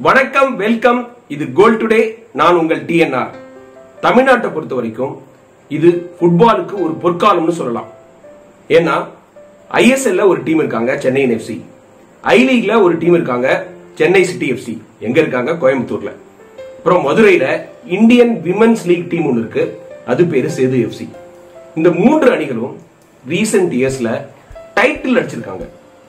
வணக்கம் வெல்கம் இது கோல் டுடே நான் உங்கள் டிஎன்ஆர் தமிழ்நாட்டை பொறுத்த வரைக்கும் இது ஃபுட்பாலுக்கு ஒரு பொற்காலம்னு சொல்லலாம் ஏன்னா ஐஎஸ்எல்ல ஒரு டீம் இருக்காங்க சென்னை எஃப்சி ஐ லீக்ல ஒரு டீம் இருக்காங்க சென்னை சிட்டி எஃப்சி எங்க இருக்காங்க கோயம்புத்தூர்ல அப்புறம் மதுரையில இந்தியன் விமென்ஸ் லீக் டீம் ஒன்று இருக்கு அது பேரு சேது எஃப்சி இந்த மூன்று அணிகளும் ரீசெண்ட் இயர்ஸ்ல டைட்டில் அடிச்சிருக்காங்க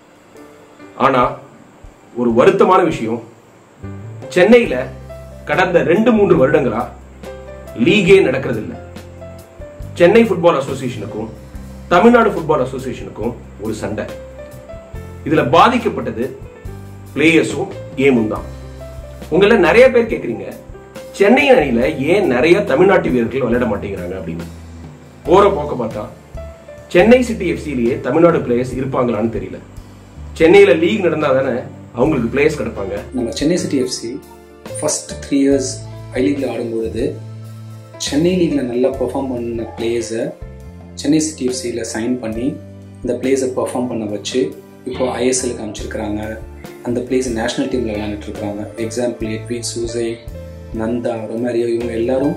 ஆனா ஒரு வருத்தமான விஷயம் சென்னையில கடந்த ரெண்டு மூன்று வருடங்களா லீகே நடக்கிறது இல்ல சென்னை ஃபுட்பால் அசோசியேஷனுக்கும் தமிழ்நாடு ஃபுட்பால் அசோசியேஷனுக்கும் ஒரு சண்டை இதுல பாதிக்கப்பட்டது பிளேயர்ஸும் கேமும் தான் உங்கள நிறைய பேர் கேக்குறீங்க சென்னை அணியில ஏன் நிறைய தமிழ்நாட்டு வீரர்கள் விளையாட மாட்டேங்கிறாங்க அப்படின்னு போற போக்க பார்த்தா சென்னை சிட்டி எஃப்சிலேயே தமிழ்நாடு பிளேயர்ஸ் இருப்பாங்களான்னு தெரியல சென்னையில லீக் நடந்தா தானே அவங்களுக்கு பிளேயர்ஸ் கிடைப்பாங்க நம்ம Chennai city FC first three years I லீக்ல ஆடும்பொழுது சென்னை லீக்ல நல்லா பெர்ஃபார்ம் பண்ண பிளேயர்ஸை சென்னை சிட்டி எஃப்சியில் சைன் பண்ணி இந்த பிளேயர்ஸை பெர்ஃபார்ம் பண்ண வச்சு இப்போ ஐஎஸ்எல்லுக்கு அமைச்சிருக்கிறாங்க அந்த பிளேயர்ஸ் நேஷனல் டீமில் விளையாண்டுட்டு இருக்காங்க example Edwin Soosai Nanda Romario இவங்க எல்லாரும்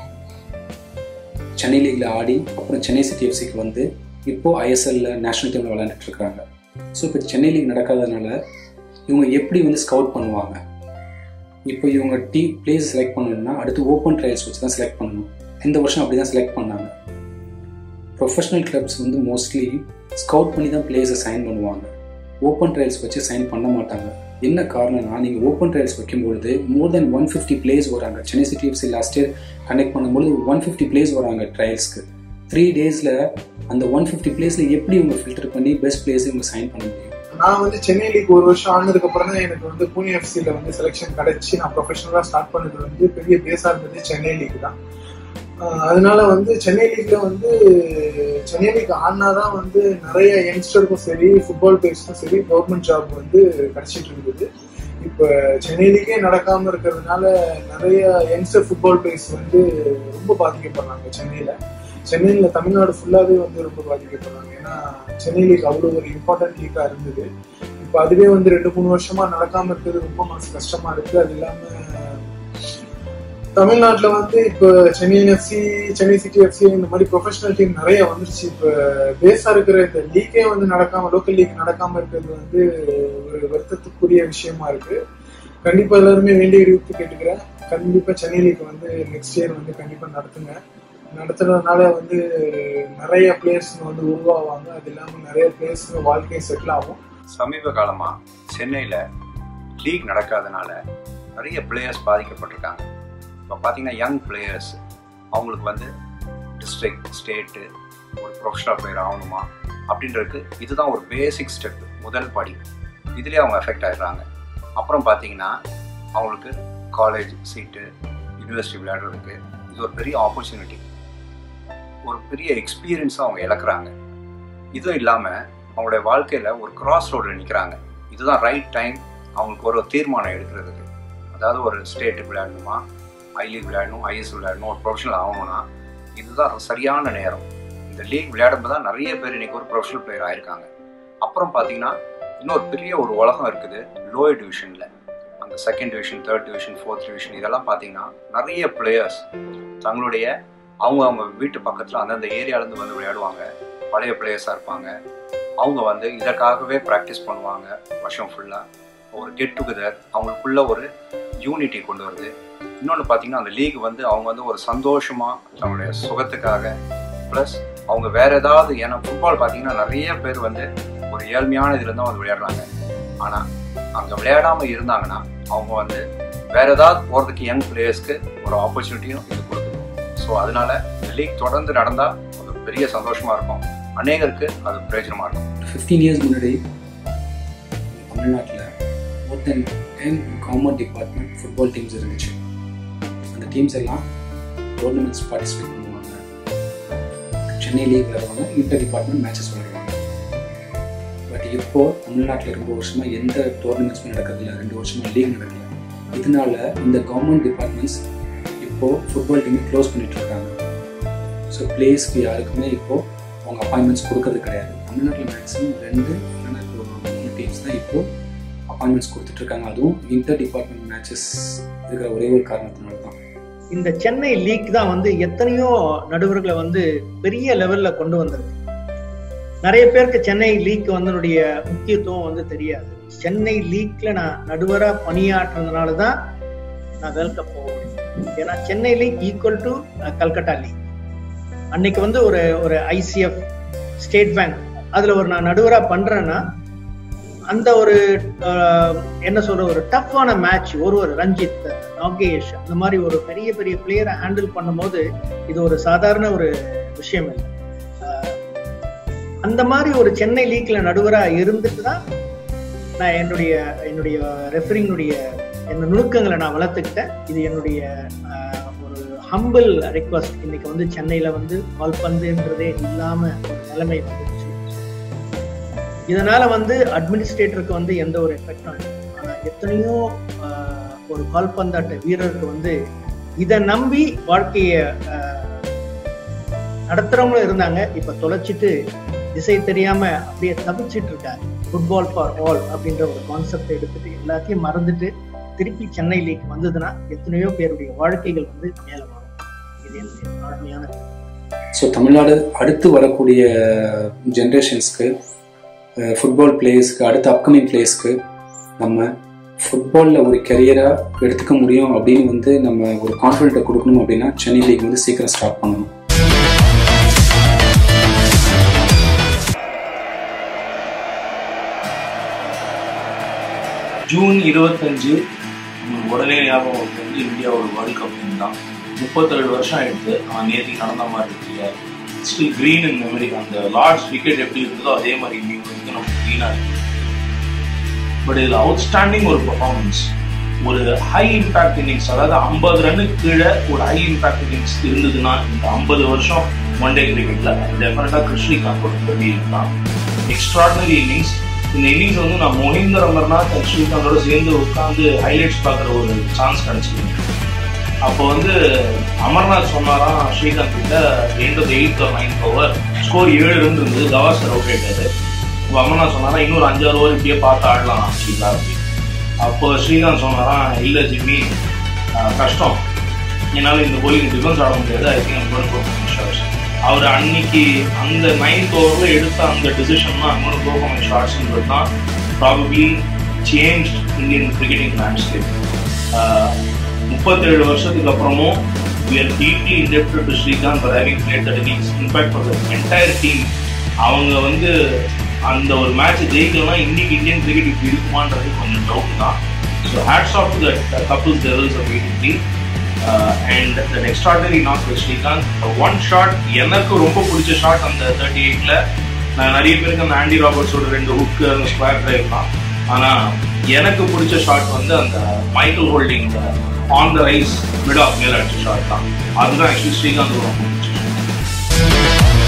சென்னை லீக்ல ஆடி அப்புறம் சென்னை சிட்டி எஃப்சிக்கு வந்து இப்போ ஐஎஸ்எல்ல நேஷனல் டீமில் விளையாண்டுட்டு இருக்காங்க ஸோ இப்போ சென்னை லீக் நடக்காதனால இவங்க எப்படி வந்து ஸ்கவுட் பண்ணுவாங்க இப்போ இவங்க டீ பிளேஸ் செலக்ட் பண்ணணும்னா அடுத்து ஓப்பன் ட்ரையல்ஸ் வச்சு தான் செலக்ட் பண்ணணும் இந்த வருஷம் அப்படி தான் செலக்ட் பண்ணாங்க ப்ரொஃபஷனல் கிளப்ஸ் வந்து மோஸ்ட்லி ஸ்கவுட் பண்ணி தான் பிளேயர்ஸை சைன் பண்ணுவாங்க ஓப்பன் ட்ரையல்ஸ் வச்சு சைன் பண்ண மாட்டாங்க என்ன காரணம்னா நீங்கள் ஓப்பன் ட்ரையல்ஸ் வைக்கும்பொழுது more than one fifty players வராங்க Chennai city FC last year connect பண்ணும்போது ஒன் ஃபிஃப்டி பிளேஸ் வராங்க ட்ரையல்ஸ்க்கு த்ரீ டேஸில் அந்த ஒன் ஃபிஃப்டி பிளேஸில் எப்படி இவங்க ஃபில்டர் பண்ணி பெஸ்ட் பிளேஸை இவங்க சைன் பண்ண முடியும் நான் வந்து சென்னை லீக் ஒரு வருஷம் ஆனதுக்கு அப்புறம் தான் எனக்கு வந்து புனே எஃப்சில வந்து செலெக்ஷன் கிடைச்சி நான் ப்ரொஃபஷனலா ஸ்டார்ட் பண்ணது வந்து பெரிய பேஸா இருந்தது சென்னை லீக் தான் ஆஹ் அதனால வந்து சென்னை லீக்ல வந்து சென்னை லீக் ஆடினாதான் வந்து நிறைய யங்ஸ்டருக்கும் சரி ஃபுட்பால் பிளேயர்ஸ்க்கும் சரி கவர்மெண்ட் ஜாப் வந்து கிடைச்சிட்டு இருந்தது இப்போ சென்னை லீக்கே நடக்காம இருக்கிறதுனால நிறைய யங்ஸ்டர் ஃபுட்பால் பிளேயர்ஸ் வந்து ரொம்ப பாதிக்கப்படுறாங்க சென்னையில சென்னையில தமிழ்நாடு ஃபுல்லாவே வந்து ரொம்ப பாதிக்கப்படுறாங்க ஏன்னா சென்னை லீக் அவ்வளோ ஒரு இம்பார்ட்டன்ட் லீக்கா இருந்தது இப்போ அதுவே வந்து ரெண்டு மூணு வருஷமா நடக்காம இருக்கிறது ரொம்ப மனசு கஷ்டமா இருக்கு அது இல்லாம தமிழ்நாட்டுல வந்து இப்போ Chennai FC Chennai city FC இந்த மாதிரி ப்ரொஃபஷனல் டீம் நிறைய வந்துருச்சு இப்போ பேஸா இருக்கிற இந்த லீக்கே வந்து நடக்காம லோக்கல் லீக் நடக்காம இருக்கிறது வந்து ஒரு வருத்தத்துக்குரிய விஷயமா இருக்கு கண்டிப்பா எல்லாருமே வேண்டிய விருப்பத்து கேட்டுக்கிறேன் கண்டிப்பா சென்னை லீக் வந்து நெக்ஸ்ட் இயர் வந்து கண்டிப்பா நடத்துங்க நடத்துறதுனால வந்து நிறைய பிளேயர்ஸ் வந்து உருவாவாங்க அது இல்லாம நிறைய பிளேயர்ஸ் வாழ்க்கை செட்டில் ஆகும் சமீப காலமா சென்னையில லீக் நடக்காதனால நிறைய பிளேயர்ஸ் பாதிக்கப்பட்டிருக்காங்க இப்போ பார்த்தீங்கன்னா யங் பிளேயர்ஸ் அவங்களுக்கு வந்து டிஸ்ட்ரிக்ட் ஸ்டேட்டு ஒரு ப்ரொஃபஷனல் பிளேயர் ஆகணுமா அப்படின்றதுக்கு இதுதான் ஒரு பேசிக் ஸ்டெப் முதல் படி இதுலேயே அவங்க எஃபெக்ட் ஆயிடுறாங்க அப்புறம் பார்த்தீங்கன்னா அவங்களுக்கு காலேஜ் சீட்டு யூனிவர்சிட்டி விளையாடுறதுக்கு இது ஒரு பெரிய ஆப்பர்ச்சுனிட்டி ஒரு பெரிய எக்ஸ்பீரியன்ஸாக அவங்க இழக்கிறாங்க இதுவும் இல்லாமல் அவங்களுடைய வாழ்க்கையில் ஒரு கிராஸ் ரோடில் நிற்கிறாங்க இதுதான் ரைட் டைம் அவங்களுக்கு ஒரு தீர்மானம் எடுக்கிறதுக்கு அதாவது ஒரு ஸ்டேட்டுக்கு விளையாடணுமா ஐ லீக் விளையாடணும் ஐஎஸ் விளையாடணும் ஒரு ப்ரொஃபஷனல் ஆகணும்னா இதுதான் சரியான நேரம் இந்த லீக் விளையாடும்போது தான் நிறைய பேர் இன்னைக்கு ஒரு ப்ரொஃபஷனல் பிளேயர் ஆயிருக்காங்க அப்புறம் பார்த்தீங்கன்னா இன்னொரு பெரிய ஒரு உலகம் இருக்குது லோயர் டிவிஷனில் அந்த second division third division fourth division இதெல்லாம் பார்த்தீங்கன்னா நிறைய பிளேயர்ஸ் தங்களுடைய அவங்க அவங்க வீட்டு பக்கத்தில் அந்தந்த ஏரியாலேருந்து வந்து விளையாடுவாங்க பழைய பிளேயர்ஸாக இருப்பாங்க அவங்க வந்து இதற்காகவே ப்ராக்டிஸ் பண்ணுவாங்க வருஷம் ஃபுல்லாக ஒரு கெட் டுகெதர் அவங்களுக்குள்ள ஒரு யூனிட்டி கொண்டு வருது இன்னொன்று பார்த்தீங்கன்னா அந்த லீக் வந்து அவங்க வந்து ஒரு சந்தோஷமாக தன்னுடைய சுகத்துக்காக ப்ளஸ் அவங்க வேற ஏதாவது ஏன்னா ஃபுட்பால் பார்த்தீங்கன்னா நிறைய பேர் வந்து ஒரு ஏழ்மையான இதுல தான் வந்து விளையாடுறாங்க ஆனால் அங்கே விளையாடாமல் இருந்தாங்கன்னா அவங்க வந்து வேற ஏதாவது போகிறதுக்கு யங் பிளேயர்ஸ்க்கு ஒரு ஆப்பர்ச்சுனிட்டியும் இது கொடுக்கணும் ஸோ அதனால இந்த லீக் தொடர்ந்து நடந்தால் அது பெரிய சந்தோஷமா இருக்கும் அநேகருக்கு அது பிரயோஜனமா இருக்கும் ஃபிஃப்டீன் இயர்ஸ் முன்னாடி தமிழ்நாட்டில் more than ten government department football teams இருந்துச்சு அந்த டீம்ஸ் எல்லாம் டோர்னமெண்ட்ஸ் பார்ட்டிசிபேட் பண்ணுவாங்க சென்னை லீக் விளையாடுவாங்க இன்டர் டிபார்ட்மெண்ட் மேட்சஸ் விளையாடுவாங்க பட் இப்போ தமிழ்நாட்டில் ரொம்ப வருஷமா எந்த டோர்னமெண்ட்ஸுமே நடக்கிறதில்ல ரெண்டு வருஷமா லீக் நடக்கல இதனால இந்த கவர்மெண்ட் டிபார்ட்மெண்ட்ஸ் இப்போ ஃபுட்பால் டீமை க்ளோஸ் பண்ணிட்டு இருக்காங்க ஸோ பிளேஸ்க்கு யாருக்குமே இப்போ அவங்க அப்பாயின்மெண்ட்ஸ் கொடுக்கறது கிடையாது தமிழ்நாட்டில் மேக்ஸிமம் ரெண்டு இல்லைன்னா இப்போ மூணு டீம்ஸ் தான் இப்போ அப்பாயின்மெண்ட்ஸ் கொடுத்துட்டு இருக்காங்க அதுவும் இன்டர் டிபார்ட்மெண்ட் மேட்சஸ் இருக்கிற ஒரே ஒரு காரணத்தினால தான் இந்த சென்னை லீக் தான் வந்து எத்தனையோ நடுவர்களை வந்து பெரிய லெவல்ல கொண்டு வந்திருக்கு நிறைய பேருக்கு சென்னை லீக் வந்தனுடைய முக்கியத்துவம் வந்து தெரியாது சென்னை லீக்ல நான் நடுவரா பணியாற்றுறதுனால தான் நான் வேர்ல்ட் கப் போக முடியும் ஏன்னா Chennai league equal to Calcutta league அன்னைக்கு வந்து ஒரு ஒரு ஐசிஎஃப் ஸ்டேட் பேங்க் அதுல ஒரு நான் நடுவரா பண்றேன்னா அந்த ஒரு அஹ், என்ன சொல்ற ஒரு டஃப்பான மேட்ச் ஒரு ஒரு ரஞ்சித் நாகேஷ் அந்த மாதிரி ஒரு பெரிய பெரிய பிளேயரை ஹேண்டில் பண்ணும்போது இது ஒரு சாதாரண ஒரு விஷயம் இல்லை அஹ், அந்த மாதிரி ஒரு சென்னை லீக்ல நடுவரா இருந்துட்டு தான் நான் என்னுடைய என்னுடைய ரெஃபரிங்களுடைய என்ன நுணுக்கங்களை நான் வளர்த்துக்கிட்டேன் இது என்னுடைய அஹ், ஒரு ஹம்பிள் ரெக்வஸ்ட் இன்னைக்கு வந்து சென்னையில வந்து கால்பந்துன்றதே இல்லாம ஒரு நிலைமை வந்துருச்சு இதனால வந்து அட்மினிஸ்ட்ரேட்டருக்கு வந்து எந்த ஒரு எஃபெக்டும் இல்லை ஆனா எத்தனையோ ஆஹ், ஒரு கால்பந்தாட்ட வீரருக்கு வந்து இதை நம்பி வாழ்க்கைய ஆஹ், நடத்துறவங்களும் இருந்தாங்க இப்ப தொலைச்சிட்டு திசை தெரியாம அப்படியே தவிச்சிட்டு இருக்காங்க ஃபுட்பால் ஃபார் ஆல் அப்படின்ற ஒரு கான்செப்டை எடுத்துட்டு எல்லாத்தையும் மறந்துட்டு திருப்பி சென்னை லீக் வந்ததுன்னா எத்தனையோ பேருடைய வாழ்க்கைகள் வந்து மேல வரும் இது என்னுடைய தாழ்மையான ஸோ தமிழ்நாடு அடுத்து வரக்கூடிய ஜென்ரேஷன்ஸ்க்கு ஃபுட்பால் பிளேயர்ஸ்க்கு அடுத்த அப்கமிங் பிளேயர்ஸ்க்கு நம்ம ஃபுட்பாலில் ஒரு கெரியராக எடுத்துக்க முடியும் அப்படின்னு வந்து நம்ம ஒரு கான்ஃபிடென்ட்டை கொடுக்கணும் அப்படின்னா சென்னை லீக் வந்து சீக்கிரம் ஸ்டார்ட் பண்ணணும் ஜூன் இருபத்தஞ்சு உங்களுக்கு உடனே ஞாபகம் வருது வந்து இந்தியாவோட வேர்ல்ட் கப் தான் முப்பத்தேழு வருஷம் ஆயிடுது ஆனால் நேற்று நடந்த மாதிரி இருக்கு ஸ்டில் கிரீன் இன் மெமரி அந்த லார்ஜ் விக்கெட் எப்படி இருந்ததோ அதே மாதிரி இன்னைக்கு வந்து நமக்கு க்ரீனாக இருக்கு பட் இதில் அவுட்ஸ்டாண்டிங் ஒரு பர்ஃபார்மன்ஸ் ஒரு ஹை இம்பாக்ட் இன்னிங்ஸ் அதாவது ஐம்பது ரன்னுக்கு கீழே ஒரு ஹை இம்பாக்ட் இன்னிங்ஸ் இருந்ததுன்னா இந்த ஐம்பது வருஷம் ஒன் டே கிரிக்கெட்ல டெஃபினட்டா கிருஷ்ணிகாந்த் ஒரு பெரிய இருக்கான் எக்ஸ்ட்ராடினரி இன்னிங்ஸ் இந்த இன்னிங்ஸ் வந்து நான் மொஹிந்தர் அமர்நாத் அண்ட் ஸ்ரீகாந்தோட சேர்ந்து உட்காந்து ஹைலைட்ஸ் பார்க்குற ஒரு சான்ஸ் கிடைச்சிது அப்போ வந்து அமர்நாத் சொன்னாராம் ஸ்ரீகாந்த் கிட்ட end of eighth or ninth over score ஏழு ரன் இருந்தது கவாஸ்கர் அவுட் ஆயிட்டாரு அப்போ அமர்நாத் சொன்னாரா இன்னொரு அஞ்சாறு ஓவர் இப்படியே பார்த்து ஆடலாம் ஸ்ரீகா அப்படின்னு அப்போ ஸ்ரீகாந்த் சொன்னாராம் இல்லை ஜிம்மி ஆஹ் கஷ்டம் என்னால் இந்த போலிங் டிஃபென்ஸ் ஆட முடியாது ஐ திங்க் அம் கோயிங் அவர் அன்னைக்கு அந்த நைன்த் ஓவரில் எடுத்த அந்த டிசிஷன் தான் அங்கே கோ ஃபார் ஷார்ட்ஸ்ன்றது தான் probably change Indian cricketing landscape முப்பத்தேழு வருஷத்துக்கு அப்புறமும் we are deeply indebted to Srikanth for having played that innings. In fact, for the entire team, அவங்க வந்து அந்த ஒரு மேட்ச் ஜெயிக்கலன்னா இன்னைக்கு இந்தியன் கிரிக்கெட் இப்படி இருக்குமான்றது கொஞ்சம் டவுட் தான் so hats off the couples levels of eighty three and that extraordinary not with Srikanth one shot எனக்கு ரொம்ப பிடிச்ச ஷாட் அந்த தேர்ட்டி எயிட்ல நான் நிறைய பேருக்கு அந்த ஆண்டி ராபர்ட்ஸோட ரெண்டு ஹுக்கு அந்த ஸ்கொயர் டிரைவ் தான் ஆனா எனக்கு பிடிச்ச ஷாட் வந்து அந்த Michael Holding on the rise mid off மேல் அடிச்ச ஷாட் தான் அதுதான் ஆக்சுவலி ஸ்ரீகாந்த் ரொம்ப பிடிச்ச shot.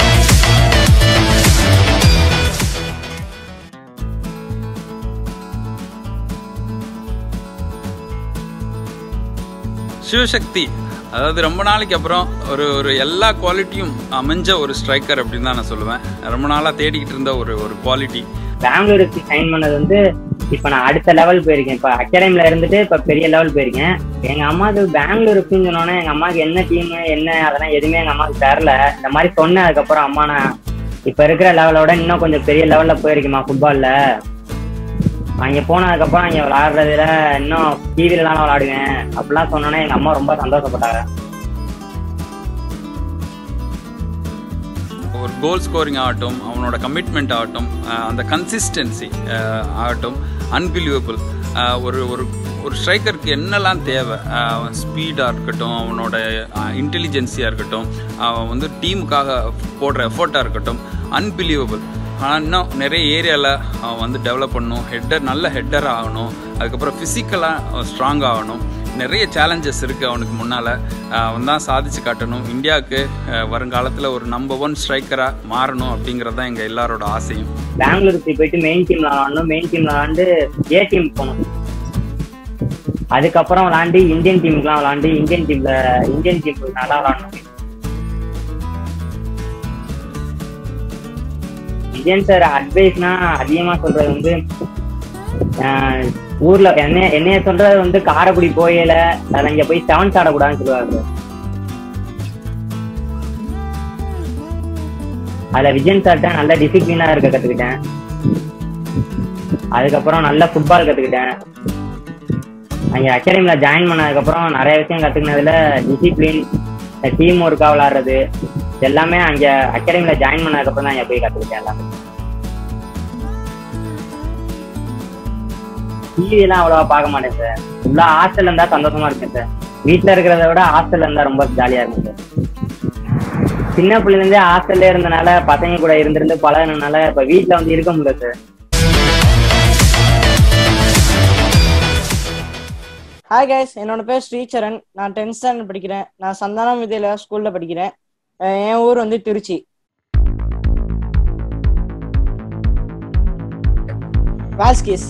சிவசக்தி அதாவது ரொம்ப நாளைக்கு அப்புறம் ஒரு ஒரு எல்லா குவாலிட்டியும் அமைஞ்ச ஒரு ஸ்ட்ரைக்கர் அப்படின்னு தான் நான் சொல்லுவேன் ரொம்ப நாளாக தேடிக்கிட்டு இருந்த ஒரு ஒரு குவாலிட்டி பெங்களூருக்கு சைன் பண்ணது வந்து இப்ப நான் அடுத்த லெவல் போயிருக்கேன் இப்ப அகாடமில இருந்துட்டு இப்ப பெரிய லெவல் போயிருக்கேன் எங்க அம்மாவுக்கு பெங்களூருக்குன்னு சொன்னோன்னே எங்க அம்மாவுக்கு என்ன டீம் என்ன அதெல்லாம் எதுவுமே எங்க அம்மாவுக்கு தரல இந்த மாதிரி சொன்னேன் அதுக்கப்புறம் அம்மா நான் இப்ப இருக்கிற லெவலோட இன்னும் கொஞ்சம் பெரிய லெவல்ல போயிருக்கேம்மா ஃபுட்பால்ல அங்க போனதுக்கப்புறம் அங்க விளையாடுறதுல இன்னும் டிவில தான் விளையாடுவேன் அப்படிலாம் சொன்னோன்னே எங்க அம்மா ரொம்ப சந்தோஷப்பட்டாங்க ஒரு கோல் ஸ்கோரிங் ஆகட்டும் அவனோட கமிட்மெண்ட் ஆகட்டும் அஹ் அந்த கன்சிஸ்டன்சி ஆகட்டும் அன்பிலீவபிள் ஒரு ஒரு ஒரு ஸ்ட்ரைக்கருக்கு என்னெல்லாம் தேவை ஸ்பீடாக இருக்கட்டும் அவனோட இன்டெலிஜென்சியாக இருக்கட்டும் அவன் வந்து டீமுக்காக போடுற எஃபர்ட்டாக இருக்கட்டும் அன்பிலீவபிள் ஆனால் இன்னும் நிறைய ஏரியாவில் அவன் வந்து டெவலப் பண்ணணும் ஹெட்டர் நல்ல ஹெட்டர் ஆகணும் அதுக்கப்புறம் ஃபிசிக்கலாக ஸ்ட்ராங் ஆகணும் நிறைய சேலஞ்சஸ் இருக்குது அவனுக்கு முன்னால் அவன் தான் சாதிச்சு காட்டணும் இந்தியாவுக்கு அஹ், வருங்காலத்தில் ஒரு நம்பர் ஒன் ஸ்ட்ரைக்கராக மாறணும் அப்படிங்கிறது தான் எங்கள் எல்லாரோட ஆசையும் பெங்களூருக்கு போயிட்டு மெயின் டீம்ல விளாடணும் மெயின் டீம்ல விளாண்டு ஏ டீம் போகணும் அதுக்கப்புறம் விளாண்டு இந்தியன் டீமுக்குலாம் விளாண்டு இந்தியன் டீம்ல இந்தியன் டீம் நல்லா விளாடணும் விஜயன் சார் அட்வைஸ்னா அதிகமா சொல்றது வந்து ஆஹ் ஊர்ல என்ன என்னைய சொல்றது வந்து காரைக்குடி போயில அதை இங்க போய் செவன்ஸ் ஆடக்கூடாதுன்னு சொல்லுவாங்க அதுல விஜயன் சார்ட்ட நல்ல டிசிப்ளினா இருக்க கத்துக்கிட்டேன் அதுக்கப்புறம் நல்ல ஃபுட்பால் கத்துக்கிட்டேன் அங்க அகாடமில ஜாயின் பண்ணதுக்கப்புறம் நிறைய விஷயம் கத்துக்கினதுல டிசிப்ளின் டீம் ஒர்க்கா விளாடுறது எல்லாமே அங்க அகாடமில ஜாயின் பண்ணதுக்கப்புறம் தான் அங்க போய் கத்துக்கிட்டேன் எல்லாமே டிவி எல்லாம் அவ்வளவா பார்க்க மாட்டேன் சார் ஃபுல்லா ஹாஸ்டல்ல இருந்தா சந்தோஷமா இருக்கேன் சார் வீட்ல இருக்கிறத விட ஹாஸ்டல்ல இருந்தா ரொம்ப ஜாலியா இருக்கும் சார் சின்ன பிள்ளைல இருந்தே ஹாஸ்டல்ல இருந்தனால பசங்க கூட இருந்திருந்து பழகினனால இப்ப வீட்ல வந்து இருக்க முடியல சார் ஹாய் கைஸ் என்னோட பேர் ஸ்ரீசரண் நான் டென்த் ஸ்டாண்டர்ட் படிக்கிறேன் நான் சந்தானம் வித்யாலயா ஸ்கூல்ல படிக்கிறேன் அஹ் என் ஊர் வந்து திருச்சி வாஸ்கிஸ்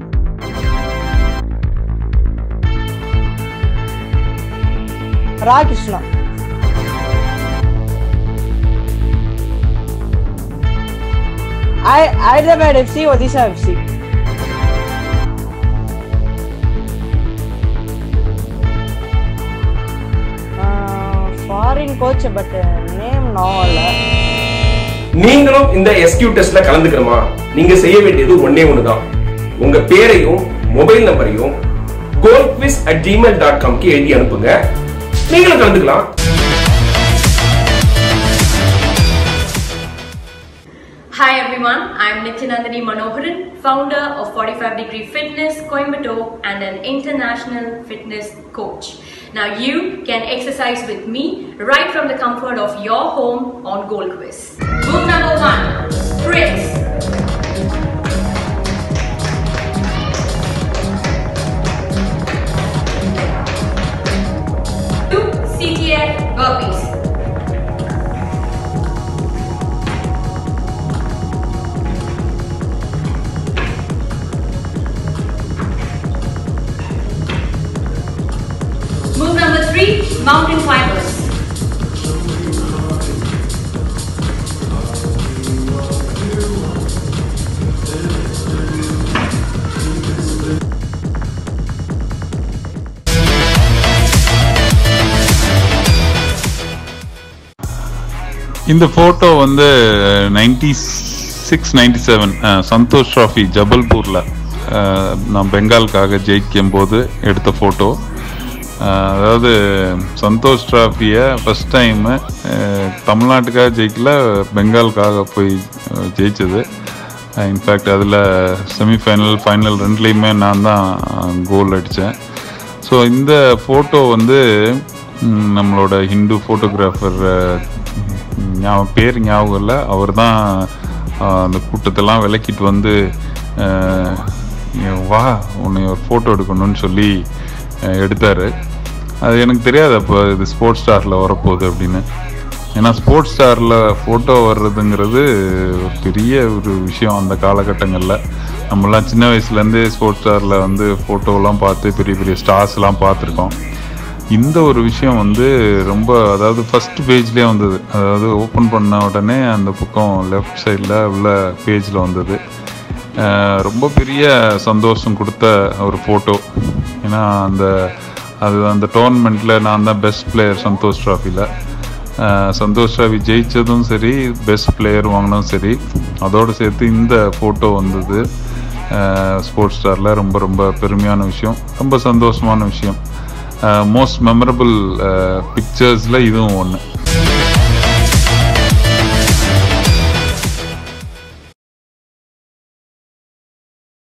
ரா கிருஷ்ணா ஐ- Hyderabad FC Odisha FC foreign coach but name நாவல்ல நீங்களும் இந்த எஸ்கியூ டெஸ்ட்ல கலந்துக்கணுமா நீங்க செய்ய வேண்டியது ஒண்ணே ஒண்ணுதான் உங்க பேரையும் மொபைல் நம்பரையும் கோல்க்விஸ் அட் ஜிமெயில் டாட் காம்க்கு எழுதி அனுப்புங்க நீங்களும் கலந்துக்கலாம் Hi everyone, I'm Nityanandani Manoharan, founder of 45 Degree Fitness Coimbatore and an international fitness coach. Now you can exercise with me right from the comfort of your home on Gold Quiz. Move number one, sprints. Two, CTF burpees. Move number three, mountain climbers. இந்த photo வந்து ninety six ninety seven Santosh trophy ஜபல்பூரில் நான் பெங்காலுக்காக ஜெயிக்கும் போது எடுத்த photo அதாவது சந்தோஷ் ட்ராஃபியை ஃபஸ்ட் டைமு தமிழ்நாட்டுக்காக ஜெயிக்கல பெங்காலுக்காக போய் அஹ், ஜெயிச்சது இன்ஃபேக்ட் அதில் செமிஃபைனல் ஃபைனல் ரெண்டுலேயுமே நான் தான் கோல் அடித்தேன் ஸோ இந்த ஃபோட்டோ வந்து ம், நம்மளோட ஹிந்து ஃபோட்டோகிராஃபர் ஞாபகம் பேர் ஞாபகம் இல்லை அவர் தான் அந்த கூட்டத்தெல்லாம் விளக்கிட்டு வந்து அஹ், நீ வா உன்னை ஒரு ஃபோட்டோ எடுக்கணும்னு சொல்லி அஹ், எடுத்தார் அது எனக்கு தெரியாது அப்போ இது ஸ்போர்ட்ஸ் ஸ்டாரில் வரப்போகுது அப்படின்னு ஏன்னா ஸ்போர்ட்ஸ் ஸ்டாரில் ஃபோட்டோ வர்றதுங்கிறது ஒரு பெரிய ஒரு விஷயம் அந்த காலகட்டங்களில் நம்மலாம் சின்ன வயசுலேருந்தே ஸ்போர்ட்ஸ் ஸ்டாரில் வந்து ஃபோட்டோலாம் பார்த்து பெரிய பெரிய ஸ்டார்ஸ்லாம் பார்த்துருக்கோம் இந்த ஒரு விஷயம் வந்து ரொம்ப அதாவது ஃபர்ஸ்ட் பேஜ்லேயே வந்தது அதாவது ஓப்பன் பண்ண உடனே அந்த பக்கம் லெஃப்ட் சைடில் உள்ள பேஜில் வந்தது அஹ் ரொம்ப பெரிய சந்தோஷம் கொடுத்த ஒரு ஃபோட்டோ ஏன்னா அந்த அது அந்த டோர்னமெண்ட்டில் நான் தான் பெஸ்ட் பிளேயர் சந்தோஷ் ட்ராஃபியில் சந்தோஷ் ட்ராஃபி ஜெயிச்சதும் சரி பெஸ்ட் பிளேயர் வாங்கினதும் சரி அதோடு சேர்த்து இந்த ஃபோட்டோ வந்தது ஸ்போர்ட்ஸ் ஸ்டாரில் ரொம்ப ரொம்ப பெருமையான விஷயம் ரொம்ப சந்தோஷமான விஷயம் மோஸ்ட் மெமரபிள் பிக்சர்ஸில் இதுவும் ஒன்று